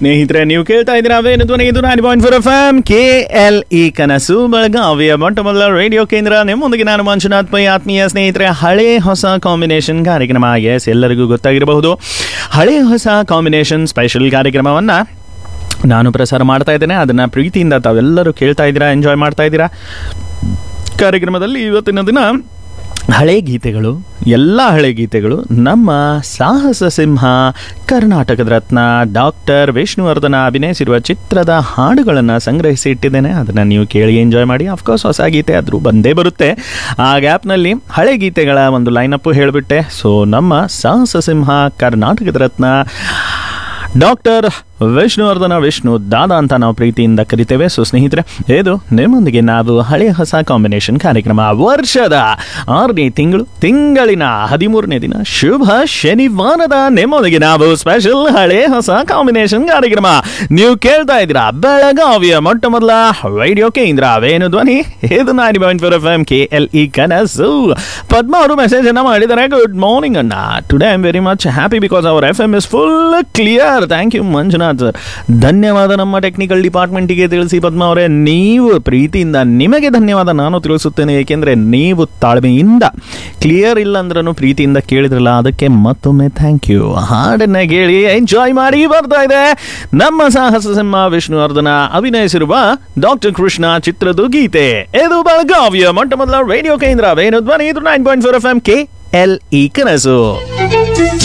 ಸ್ನೇಹಿತರೆ ನೀವು ಕೇಳ್ತಾ ಇದ್ದೀರಾ ಅವೇನು ಧ್ವನಿ ಇದು ನಾನು point four F M K L E ಕನಸು ಬೆಳಗಾವಿಯ ಮೊಟ್ಟ ಮೊದಲ ರೇಡಿಯೋ ಕೇಂದ್ರ ನಿಮ್ಮೊಂದಿಗೆ ನಾನು ಮಂಜುನಾಥ್ ಪೈ ಆತ್ಮೀಯ ಸ್ನೇಹಿತರೆ ಹಳೆ ಹೊಸ ಕಾಂಬಿನೇಷನ್ ಕಾರ್ಯಕ್ರಮ ಎಸ್ ಎಲ್ಲರಿಗೂ ಗೊತ್ತಾಗಿರಬಹುದು ಹಳೆ ಹೊಸ ಕಾಂಬಿನೇಷನ್ ಸ್ಪೆಷಲ್ ಕಾರ್ಯಕ್ರಮವನ್ನು ನಾನು ಪ್ರಸಾರ ಮಾಡ್ತಾ ಇದ್ದೇನೆ ಅದನ್ನು ಪ್ರೀತಿಯಿಂದ ತಾವೆಲ್ಲರೂ ಕೇಳ್ತಾ ಇದ್ದೀರಾ ಎಂಜಾಯ್ ಮಾಡ್ತಾ ಇದ್ದೀರಾ ಕಾರ್ಯಕ್ರಮದಲ್ಲಿ ಇವತ್ತಿನ ದಿನ ಹಳೆ ಗೀತೆಗಳು ಎಲ್ಲ ಹಳೆ ಗೀತೆಗಳು ನಮ್ಮ ಸಾಹಸ ಸಿಂಹ ಕರ್ನಾಟಕದ ರತ್ನ ಡಾಕ್ಟರ್ ವಿಷ್ಣುವರ್ಧನ ಅಭಿನಯಿಸಿರುವ ಚಿತ್ರದ ಹಾಡುಗಳನ್ನು ಸಂಗ್ರಹಿಸಿ ಇಟ್ಟಿದ್ದೇನೆ ಅದನ್ನು ನೀವು ಕೇಳಿ ಎಂಜಾಯ್ ಮಾಡಿ ಅಫ್ಕೋರ್ಸ್ ಹೊಸ ಗೀತೆ ಆದರೂ ಬಂದೇ ಬರುತ್ತೆ ಆ ಗ್ಯಾಪ್ನಲ್ಲಿ ಹಳೆ ಗೀತೆಗಳ ಒಂದು ಲೈನಪ್ಪು ಹೇಳಿಬಿಟ್ಟೆ ಸೊ ನಮ್ಮ ಸಾಹಸ ಸಿಂಹ ಕರ್ನಾಟಕದ ರತ್ನ ಡಾಕ್ಟರ್ ವಿಷ್ಣುವರ್ಧನ ವಿಷ್ಣು ದಾದಾ ಅಂತ ನಾವು ಪ್ರೀತಿಯಿಂದ ಕರಿತೇವೆ ಸೊ ಸ್ನೇಹಿತರೆ ಇದು ನಿಮ್ಮೊಂದಿಗೆ ನಾವು ಹಳೆ ಹೊಸ ಕಾಂಬಿನೇಷನ್ ಕಾರ್ಯಕ್ರಮ ವರ್ಷದ ಆರನೇ ತಿಂಗಳು ತಿಂಗಳಿನ ಹದಿಮೂರನೇ ದಿನ ಶುಭ ಶನಿವಾರದ ನಿಮ್ಮೊಂದಿಗೆ ನಾವು ಸ್ಪೆಷಲ್ ಹಳೆ ಹೊಸ ಕಾಂಬಿನೇಷನ್ ಕಾರ್ಯಕ್ರಮ ನೀವು ಕೇಳ್ತಾ ಇದ್ದೀರಾ ಬೆಳಗಾವಿಯ ಮೊಟ್ಟ ಮೊದಲ ರೇಡಿಯೋ ಕೇಂದ್ರ ಅವೇನು ಧ್ವನಿ ಇದು nine point four F M K L E ಕನಸು ಪದ್ಮ ಅವರು ಮೆಸೇಜ್ ಅನ್ನ ಮಾಡಿದ್ದಾರೆ ಗುಡ್ ಮಾರ್ನಿಂಗ್ ಅಣ್ಣ today I am very much happy because our F M is full clear thank you Manjunath sir ಧನ್ಯವಾದ ನಮ್ಮ ಟೆಕ್ನಿಕಲ್ ಡಿಪಾರ್ಟ್ಮೆಂಟಿಗೆ ತಿಳಿಸಿ ಪದ್ಮ ಅವರೇ ನೀವು ಪ್ರೀತಿಯಿಂದ ನಿಮಗೆ ಧನ್ಯವಾದ ನಾನು ತಿಳಿಸುತ್ತೇನೆ ಏಕೆಂದರೆ ನೀವು ತಾಳ್ಮೆಯಿಂದ ಕ್ಲಿಯರ್ ಇಲ್ಲ ಅಂದ್ರೂ ಪ್ರೀತಿಯಿಂದ ಕೇಳಿದ್ರಲ್ಲ ಅದಕ್ಕೆ ಮತ್ತೊಮ್ಮೆ ಥ್ಯಾಂಕ್ ಯು ಹಾಡನ್ನ ಕೇಳಿ ಎಂಜಾಯ್ ಮಾಡಿ ಬರ್ತಾ ಇದೆ ನಮ್ಮ ಸಾಹಸ ಸಿಂಹ ವಿಷ್ಣುವರ್ಧನ ಅಭಿನಯಿಸಿರುವ ಡಾಕ್ಟರ್ ಕೃಷ್ಣ ಚಿತ್ರದ ಗೀತೆ ಇದು ಬೆಳಗಾವಿಯ ಮೊಟ್ಟ ಮೊದಲ ರೇಡಿಯೋ ಕೇಂದ್ರ ವೇಣು ಧ್ವನಿ ಇದು nine point four F M K L E ಕನಸು